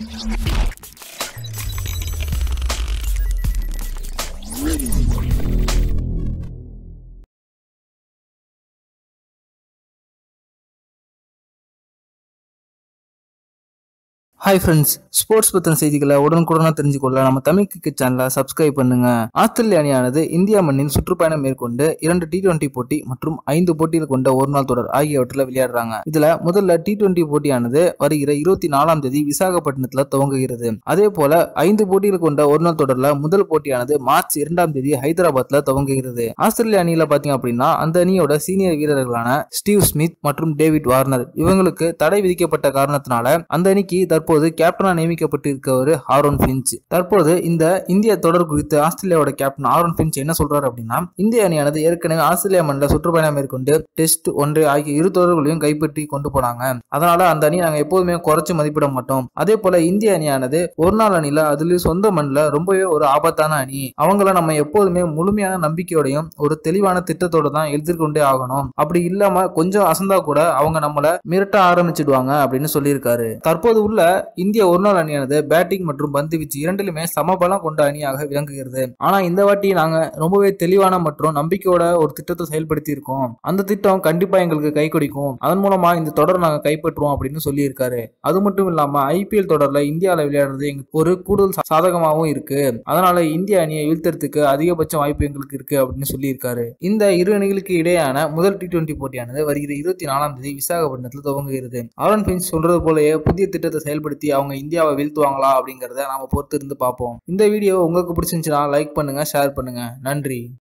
hi friends sports பற்றின செய்திகளை உடனுக்குடனாக தெரிஞ்சுக்கொள்ள நம்ம தமிழ் கிரிக்கெட் சேனலை சப்ஸ்கிரைப் பண்ணுங்க ஆஸ்திரேலிய அணியானது இந்தியா மண்ணில் சுற்றுப்பயணம் மேற்கொண்டு இரண்டு டி டுவெண்டி போட்டி மற்றும் ஐந்து போட்டிகள் கொண்ட ஒரு நாள் தொடர் ஆகியவற்றில் விளையாடுறாங்க இதுல முதல்ல டி டுவெண்டி போட்டியானது வருகிற இருபத்தி நாலாம் தேதி விசாகப்பட்டினத்தில் துவங்குகிறது அதே போல ஐந்து போட்டிகள் கொண்ட ஒரு நாள் தொடர்ல முதல் போட்டியானது மார்ச் இரண்டாம் தேதி ஹைதராபாத்ல துவங்குகிறது ஆஸ்திரேலிய அணியில பாத்தீங்க அப்படின்னா அந்த அணியோட சீனியர் வீரர்களான ஸ்டீவ் ஸ்மித் மற்றும் டேவிட் வார்னர் இவங்களுக்கு தடை விதிக்கப்பட்ட காரணத்தினால அந்த அணிக்கு தற்போது கேப்டனா நியமிக்கப்பட்டிருக்கவர் ஆரோன் பிஞ்ச் தற்போது இந்த இந்திய தொடர் குறித்து ஆஸ்திரேலியாவோட கேப்டன் ஆரோன் பிஞ்ச் என்ன சொல்றாரு அப்படின்னா இந்திய அணியானது ஏற்கனவே ஆஸ்திரேலியா மண்ணில் சுற்றுப்பயணம் மேற்கொண்டு டெஸ்ட் ஒன்று ஆகிய இரு தொடர்களையும் கைப்பற்றி கொண்டு போனாங்க அதனால அந்த அணி நாங்க எப்போதுமே குறைச்சு மதிப்பிட மாட்டோம் அதே போல இந்திய அணியானது ஒரு நாள் அணில அதுலயும் சொந்த மண்ணில் ரொம்பவே ஒரு ஆபத்தான அணி அவங்கள நம்ம எப்போதுமே முழுமையான நம்பிக்கையோடையும் ஒரு தெளிவான திட்டத்தோட தான் எதிர்கொண்டே ஆகணும் அப்படி இல்லாம கொஞ்சம் அசந்தா கூட அவங்க நம்மள மிரட்ட ஆரம்பிச்சிடுவாங்க அப்படின்னு சொல்லியிருக்காரு தற்போது உள்ள இந்திய ஒருநாள் அணியானது பேட்டிங் மற்றும் பந்து வீச்சு இரண்டிலுமே சமபலம் கொண்ட அணியாக விளங்குகிறது ஆனா இந்த வாட்டி நாங்க ரொம்பவே தெளிவான மற்றும் நம்பிக்கையோட ஒரு திட்டத்தை செயல்படுத்தி இருக்கோம் அந்த திட்டம் கண்டிப்பா எங்களுக்கு கை கொடுக்கும் அதன் மூலமா இந்த தொடரை நாங்க கைப்பற்றுவோம் அப்படின்னு சொல்லியிருக்காரு அது மட்டும் இல்லாம ஐபிஎல் தொடர்ல இந்தியாவில் விளையாடுறது எங்களுக்கு ஒரு கூடுதல் சா- சாதகமாகவும் இருக்கு அதனால இந்திய அணியை வீழ்த்தறதுக்கு அதிகபட்ச வாய்ப்பு எங்களுக்கு இருக்கு அப்படின்னு சொல்லியிருக்காரு இந்த இரு அணிகளுக்கு இடையேயான முதல் டி டுவெண்டி போட்டியானது வருகிற இருபத்தி நாலாம் தேதி விசாகப்பட்டினத்தில் துவங்குகிறது ஆரன் பிஞ்ச் சொல்றது போலயே புதிய திட்டத்தை செயல்படுத்தி அவங்க இந்தியாவை வீழ்த்துவாங்களா அப்படிங்கறத நாம பொறுத்து இருந்து பார்ப்போம் இந்த வீடியோ உங்களுக்கு பிடிச்சிருந்துச்சுன்னா லைக் பண்ணுங்க ஷேர் பண்ணுங்க நன்றி